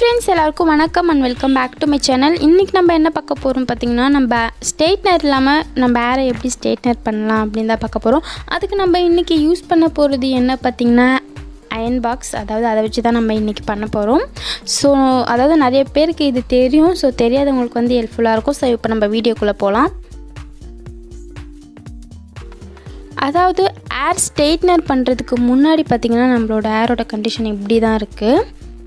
friends எல்லாருக்கும் வணக்கம் and welcome back to my channel இன்றைக்கி நம்ம என்ன பார்க்க போகிறோம் பார்த்திங்கன்னா நம்ம ஸ்ட்ரெயிட்னர் இல்லாமல் நம்ம ஹேரை எப்படி ஸ்ட்ரெயிட்னர் பண்ணலாம் அப்படின்னு தான் பார்க்க போகிறோம் அதுக்கு நம்ம இன்றைக்கி யூஸ் பண்ண போகிறது என்ன பார்த்திங்கன்னா அயன் பாக்ஸ் அதாவது அதை வச்சு தான் நம்ம இன்றைக்கி பண்ண போகிறோம் ஸோ அதாவது நிறைய பேருக்கு இது தெரியும் ஸோ தெரியாதவங்களுக்கு வந்து ஹெல்ப்ஃபுல்லாக இருக்கும் ஸோ இப்போ நம்ம வீடியோக்குள்ளே போகலாம் அதாவது ஏர் ஸ்ட்ரெயிட்னர் பண்ணுறதுக்கு முன்னாடி பார்த்திங்கன்னா நம்மளோட ஏரோட கண்டிஷன் இப்படி தான் இருக்குது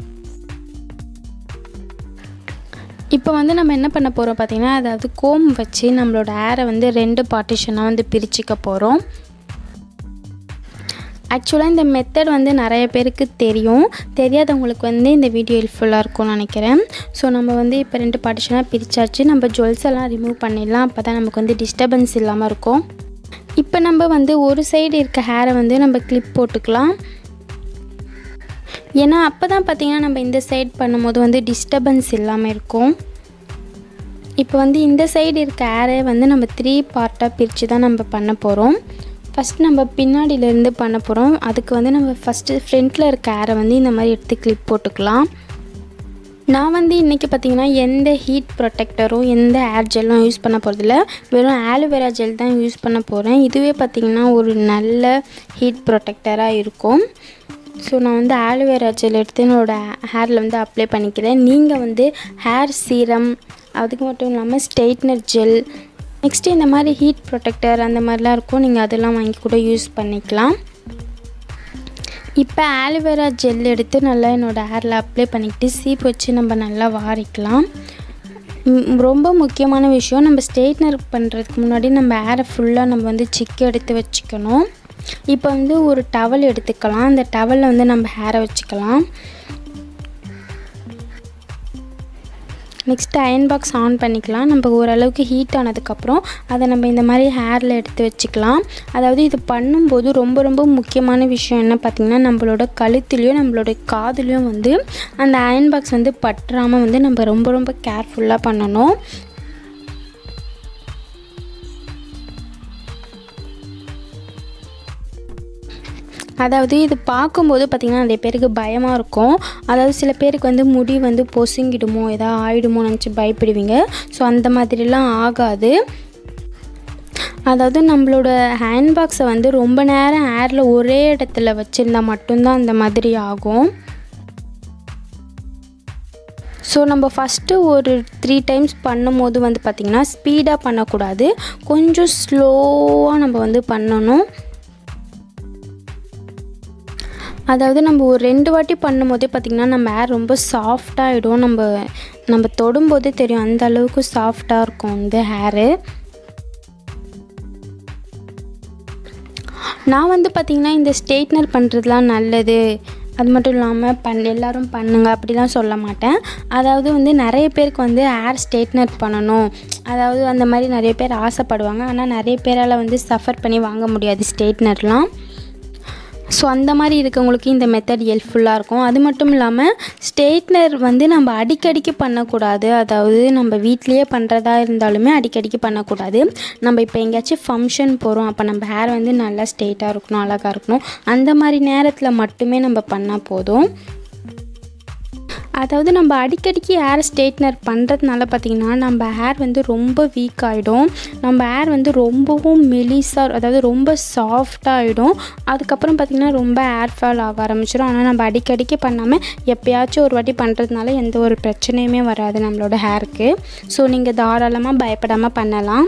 இப்போ வந்து நம்ம என்ன பண்ண போகிறோம் பார்த்திங்கன்னா அதாவது கோம் வச்சு நம்மளோட ஏரை வந்து ரெண்டு பார்ட்டிஷனாக வந்து பிரிச்சுக்க போகிறோம் ஆக்சுவலாக இந்த மெத்தட் வந்து நிறைய பேருக்கு தெரியும் தெரியாதவங்களுக்கு வந்து இந்த வீடியோ ஹெல்ப்ஃபுல்லாக இருக்கும்னு நினைக்கிறேன் ஸோ நம்ம வந்து இப்போ ரெண்டு பார்ட்டிஷனாக பிரித்தாச்சு நம்ம ஜுவல்ஸ் எல்லாம் ரிமூவ் பண்ணிடலாம் அப்போ தான் நமக்கு வந்து டிஸ்டர்பன்ஸ் இல்லாமல் இருக்கும் இப்போ நம்ம வந்து ஒரு சைடு இருக்க ஹேரை வந்து நம்ம கிளிப் போட்டுக்கலாம் ஏன்னா அப்போ தான் பார்த்திங்கன்னா நம்ம இந்த சைடு பண்ணும்போது வந்து டிஸ்டர்பன்ஸ் இல்லாமல் இருக்கும் இப்போ வந்து இந்த சைடு இருக்க ஏரை வந்து நம்ம த்ரீ பார்ட்டாக பிரித்து தான் நம்ம பண்ண போகிறோம் ஃபஸ்ட் நம்ம பின்னாடியிலேருந்து பண்ண போகிறோம் அதுக்கு வந்து நம்ம ஃபஸ்ட்டு ஃப்ரண்ட்டில் இருக்க ஏரை வந்து இந்த மாதிரி எடுத்து கிளிப் போட்டுக்கலாம் நான் வந்து இன்றைக்கி பார்த்திங்கன்னா எந்த ஹீட் ப்ரொடெக்டரும் எந்த ஏர் ஜெல்லும் யூஸ் பண்ண போகிறதில்ல வெறும் ஆலோவேரா ஜெல் தான் யூஸ் பண்ண போகிறேன் இதுவே பார்த்திங்கன்னா ஒரு நல்ல ஹீட் ப்ரொடெக்டராக இருக்கும் ஸோ நான் வந்து ஆலோவேரா ஜெல் எடுத்து என்னோடய ஹேரில் வந்து அப்ளை பண்ணிக்கிறேன் நீங்கள் வந்து ஹேர் சீரம் அதுக்கு மட்டும் இல்லாமல் ஸ்ட்ரெயிட்னர் ஜெல் நெக்ஸ்ட்டு இந்த மாதிரி ஹீட் ப்ரொடெக்டர் அந்த மாதிரிலாம் இருக்கும் நீங்கள் அதெல்லாம் வாங்கி கூட யூஸ் பண்ணிக்கலாம் இப்போ ஆலோவேரா ஜெல் எடுத்து நல்லா என்னோடய ஹேரில் அப்ளை பண்ணிக்கிட்டு சீப் வச்சு நம்ம நல்லா வாரிக்கலாம் ரொம்ப முக்கியமான விஷயம் நம்ம ஸ்ட்ரெயிட்னர் பண்ணுறதுக்கு முன்னாடி நம்ம ஹேரை ஃபுல்லாக நம்ம வந்து சிக்கு எடுத்து வச்சுக்கணும் இப்போ வந்து ஒரு டவல் எடுத்துக்கலாம் அந்த டவலில் வந்து நம்ம ஹேரை வச்சுக்கலாம் நெக்ஸ்ட்டு அயன் பாக்ஸ் ஆன் பண்ணிக்கலாம் நம்ம ஓரளவுக்கு ஹீட் ஆனதுக்கப்புறம் அதை நம்ம இந்த மாதிரி ஹேரில் எடுத்து வச்சுக்கலாம் அதாவது இது பண்ணும்போது ரொம்ப ரொம்ப முக்கியமான விஷயம் என்ன பார்த்திங்கன்னா நம்மளோட கழுத்துலேயும் நம்மளோட காதுலேயும் வந்து அந்த அயன் பாக்ஸ் வந்து பற்றாமல் வந்து நம்ம ரொம்ப ரொம்ப கேர்ஃபுல்லாக பண்ணணும் அதாவது இது பார்க்கும்போது பார்த்திங்கன்னா நிறைய பேருக்கு பயமாக இருக்கும் அதாவது சில பேருக்கு வந்து முடி வந்து பொசுங்கிடுமோ எதாவது ஆயிடுமோ நினச்சி பயப்படுவீங்க ஸோ அந்த மாதிரிலாம் ஆகாது அதாவது நம்மளோட ஹேண்ட் பாக்ஸை வந்து ரொம்ப நேரம் ஏரில் ஒரே இடத்துல வச்சுருந்தா மட்டும்தான் அந்த மாதிரி ஆகும் ஸோ நம்ம ஃபஸ்ட்டு ஒரு த்ரீ டைம்ஸ் பண்ணும்போது வந்து பார்த்திங்கன்னா ஸ்பீடாக பண்ணக்கூடாது கொஞ்சம் ஸ்லோவாக நம்ம வந்து பண்ணணும் அதாவது நம்ம ஒரு ரெண்டு வாட்டி பண்ணும்போதே பார்த்திங்கன்னா நம்ம ஹேர் ரொம்ப சாஃப்டாகிடும் நம்ம நம்ம தொடும்போதே தெரியும் அந்த அளவுக்கு சாஃப்டாக இருக்கும் இந்த ஹேரு நான் வந்து பார்த்திங்கன்னா இந்த ஸ்ட்ரெயிட்னர் பண்ணுறதுலாம் நல்லது அது மட்டும் இல்லாமல் பண் எல்லோரும் பண்ணுங்க அப்படிலாம் சொல்ல மாட்டேன் அதாவது வந்து நிறைய பேருக்கு வந்து ஹேர் ஸ்ட்ரெயிட்னர் பண்ணணும் அதாவது அந்த மாதிரி நிறைய பேர் ஆசைப்படுவாங்க ஆனால் நிறைய பேரால் வந்து சஃபர் பண்ணி வாங்க முடியாது ஸ்ட்ரெயிட்னர்லாம் ஸோ அந்த மாதிரி இருக்கவங்களுக்கு இந்த மெத்தட் ஹெல்ப்ஃபுல்லாக இருக்கும் அது மட்டும் இல்லாமல் ஸ்ட்ரெயிட்னர் வந்து நம்ம அடிக்கடிக்கு பண்ணக்கூடாது அதாவது நம்ம வீட்லேயே பண்ணுறதா இருந்தாலுமே அடிக்கடிக்கு பண்ணக்கூடாது நம்ம இப்போ எங்கேயாச்சும் ஃபங்க்ஷன் போகிறோம் அப்போ நம்ம ஹேர் வந்து நல்லா ஸ்ட்ரெயிட்டாக இருக்கணும் அழகாக இருக்கணும் அந்த மாதிரி நேரத்தில் மட்டுமே நம்ம பண்ணால் போதும் அதாவது நம்ம அடிக்கடிக்கு ஹேர் ஸ்ட்ரெயிட்னர் பண்ணுறதுனால பார்த்திங்கன்னா நம்ம ஹேர் வந்து ரொம்ப வீக் ஆகிடும் நம்ம ஹேர் வந்து ரொம்பவும் மெலிசாக அதாவது ரொம்ப சாஃப்டாகிடும் அதுக்கப்புறம் பார்த்திங்கன்னா ரொம்ப ஹேர் ஃபால் ஆக ஆரம்பிச்சிடும் ஆனால் நம்ம அடிக்கடிக்கு பண்ணாமல் எப்போயாச்சும் ஒரு வாட்டி பண்ணுறதுனால எந்த ஒரு பிரச்சனையுமே வராது நம்மளோட ஹேருக்கு ஸோ நீங்கள் தாராளமாக பயப்படாமல் பண்ணலாம்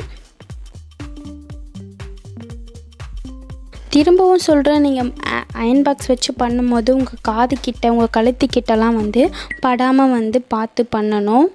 திரும்பவும் சொல்கிறேன் நீங்கள் அயன் பாக்ஸ் வச்சு பண்ணும்போது உங்கள் காது கிட்ட உங்கள் கழுத்து கிட்டலாம் வந்து படாமல் வந்து பார்த்து பண்ணணும்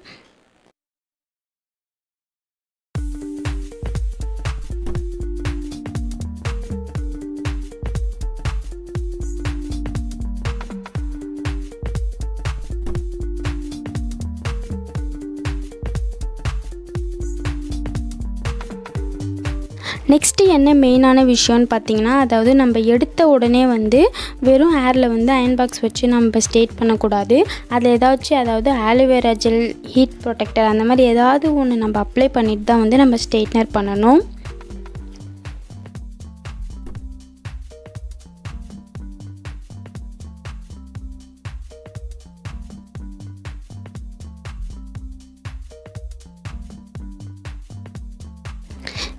நெக்ஸ்ட்டு என்ன மெயினான விஷயம்னு பார்த்தீங்கன்னா அதாவது நம்ம எடுத்த உடனே வந்து வெறும் ஹேரில் வந்து அயன் பாக்ஸ் வச்சு நம்ம ஸ்ட்ரெயிட் பண்ணக்கூடாது அதில் ஏதாச்சும் அதாவது ஆலோவேரா ஜெல் ஹீட் ப்ரொடெக்டர் அந்த மாதிரி ஏதாவது ஒன்று நம்ம அப்ளை பண்ணிட்டு தான் வந்து நம்ம ஸ்ட்ரெயிட்னர் பண்ணணும்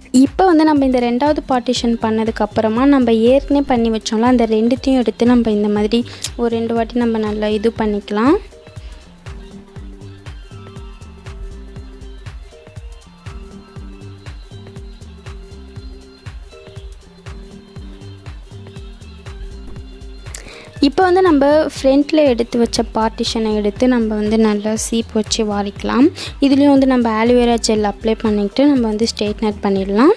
இப்போ வந்து நம்ம இந்த ரெண்டாவது பார்ட்டிஷன் பண்ணதுக்கப்புறமா நம்ம ஏற்கனவே பண்ணி வச்சோம்ல அந்த ரெண்டுத்தையும் எடுத்து நம்ம இந்த மாதிரி ஒரு ரெண்டு வாட்டி நம்ம நல்லா இது பண்ணிக்கலாம் இப்போ வந்து நம்ம ஃப்ரண்ட்டில் எடுத்து வச்ச பார்ட்டிஷனை எடுத்து நம்ம வந்து நல்லா சீப் வச்சு வாரிக்கலாம் இதுலேயும் வந்து நம்ம ஆலிவேரா ஜெல் அப்ளை பண்ணிக்கிட்டு நம்ம வந்து ஸ்ட்ரெயிட்னர் பண்ணிடலாம்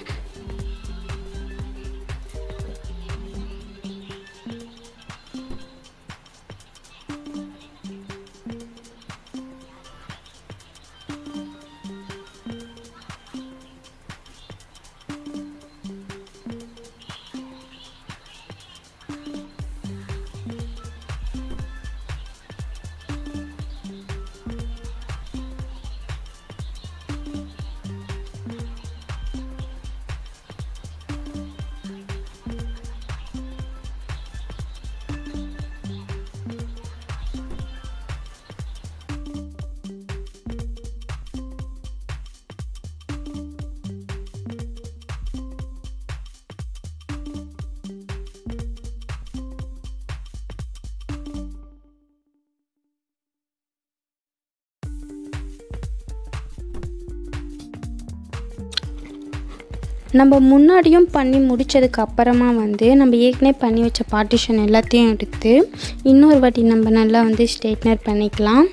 நம்ம முன்னாடியும் பண்ணி முடித்ததுக்கு அப்புறமா வந்து நம்ம ஏற்கனவே பண்ணி வச்ச பார்ட்டிஷன் எல்லாத்தையும் எடுத்து இன்னொரு வாட்டி நம்ம நல்லா வந்து ஸ்ட்ரெயிட்னர் பண்ணிக்கலாம்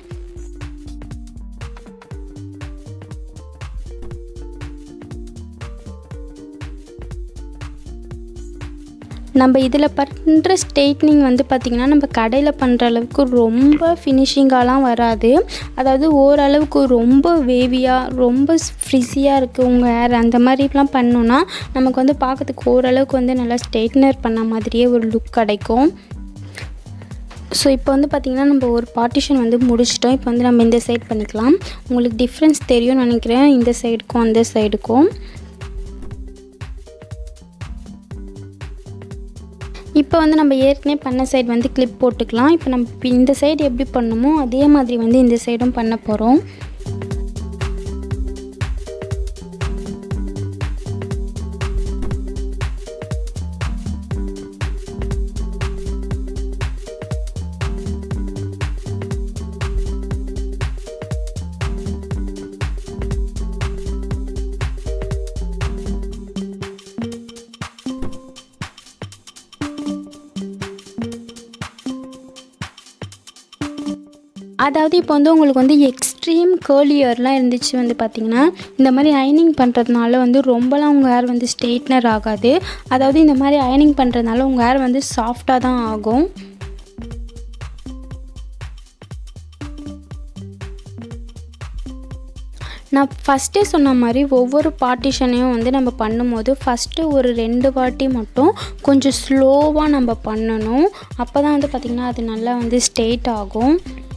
நம்ம இதில் பண்ணுற ஸ்ட்ரெயிட்னிங் வந்து பார்த்திங்கன்னா நம்ம கடையில் பண்ணுற அளவுக்கு ரொம்ப ஃபினிஷிங்காலாம் வராது அதாவது ஓரளவுக்கு ரொம்ப வேவியாக ரொம்ப ஃப்ரிஸியாக இருக்குது உங்கள் ஹேர் அந்த மாதிரிலாம் பண்ணோன்னா நமக்கு வந்து பார்க்கறதுக்கு ஓரளவுக்கு வந்து நல்லா ஸ்ட்ரெயிட்னர் பண்ண மாதிரியே ஒரு லுக் கிடைக்கும் ஸோ இப்போ வந்து பார்த்திங்கன்னா நம்ம ஒரு பார்ட்டிஷன் வந்து முடிச்சிட்டோம் இப்போ வந்து நம்ம இந்த சைட் பண்ணிக்கலாம் உங்களுக்கு டிஃப்ரென்ஸ் தெரியும்னு நினைக்கிறேன் இந்த சைடுக்கும் அந்த சைடுக்கும் இப்போ வந்து நம்ம ஏற்கனவே பண்ண சைடு வந்து கிளிப் போட்டுக்கலாம் இப்போ நம்ம இப்ப இந்த சைடு எப்படி பண்ணணுமோ அதே மாதிரி வந்து இந்த சைடும் பண்ண போகிறோம் அதாவது இப்போ வந்து உங்களுக்கு வந்து எக்ஸ்ட்ரீம் கேர்லி இயர்லாம் இருந்துச்சு வந்து பார்த்திங்கன்னா இந்த மாதிரி அயனிங் பண்ணுறதுனால வந்து ரொம்பலாம் உங்கள் ஹேர் வந்து ஸ்ட்ரெயிட்னர் ஆகாது அதாவது இந்த மாதிரி அயனிங் பண்ணுறதுனால உங்கள் ஹேர் வந்து சாஃப்டாக தான் ஆகும் நான் ஃபஸ்ட்டே சொன்ன மாதிரி ஒவ்வொரு பார்ட்டிஷனையும் வந்து நம்ம பண்ணும்போது ஃபஸ்ட்டு ஒரு ரெண்டு வாட்டி மட்டும் கொஞ்சம் ஸ்லோவாக நம்ம பண்ணணும் அப்போ தான் வந்து பார்த்திங்கன்னா அது நல்லா வந்து ஸ்ட்ரெயிட் ஆகும்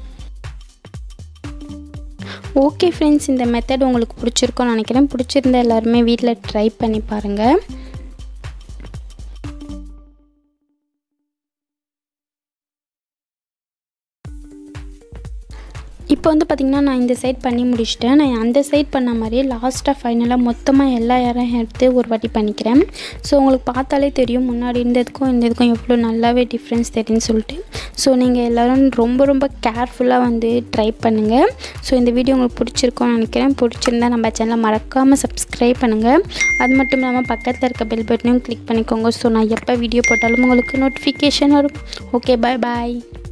ஓகே ஃப்ரெண்ட்ஸ் இந்த மெத்தட் உங்களுக்கு பிடிச்சிருக்கும்னு நினைக்கிறேன் பிடிச்சிருந்தா எல்லாருமே வீட்டில் ட்ரை பண்ணி பாருங்கள் இப்போ வந்து பார்த்திங்கன்னா நான் இந்த சைட் பண்ணி முடிச்சிட்டேன் நான் அந்த சைட் பண்ண மாதிரியே லாஸ்ட்டாக ஃபைனலாக மொத்தமாக எல்லா யாரும் எடுத்து ஒரு வாட்டி பண்ணிக்கிறேன் ஸோ உங்களுக்கு பார்த்தாலே தெரியும் முன்னாடி இருந்ததுக்கும் இந்த இதுக்கும் எவ்வளோ நல்லாவே டிஃப்ரென்ஸ் தெரியும்னு சொல்லிட்டு ஸோ நீங்கள் எல்லோரும் ரொம்ப ரொம்ப கேர்ஃபுல்லாக வந்து ட்ரை பண்ணுங்கள் ஸோ இந்த வீடியோ உங்களுக்கு பிடிச்சிருக்கும்னு நினைக்கிறேன் பிடிச்சிருந்தா நம்ம சேனலை மறக்காமல் சப்ஸ்கிரைப் பண்ணுங்கள் அது மட்டும் இல்லாமல் பக்கத்தில் இருக்க பெல் பட்டனையும் கிளிக் பண்ணிக்கோங்க ஸோ நான் எப்போ வீடியோ போட்டாலும் உங்களுக்கு நோட்டிஃபிகேஷன் வரும் ஓகே பாய் பாய்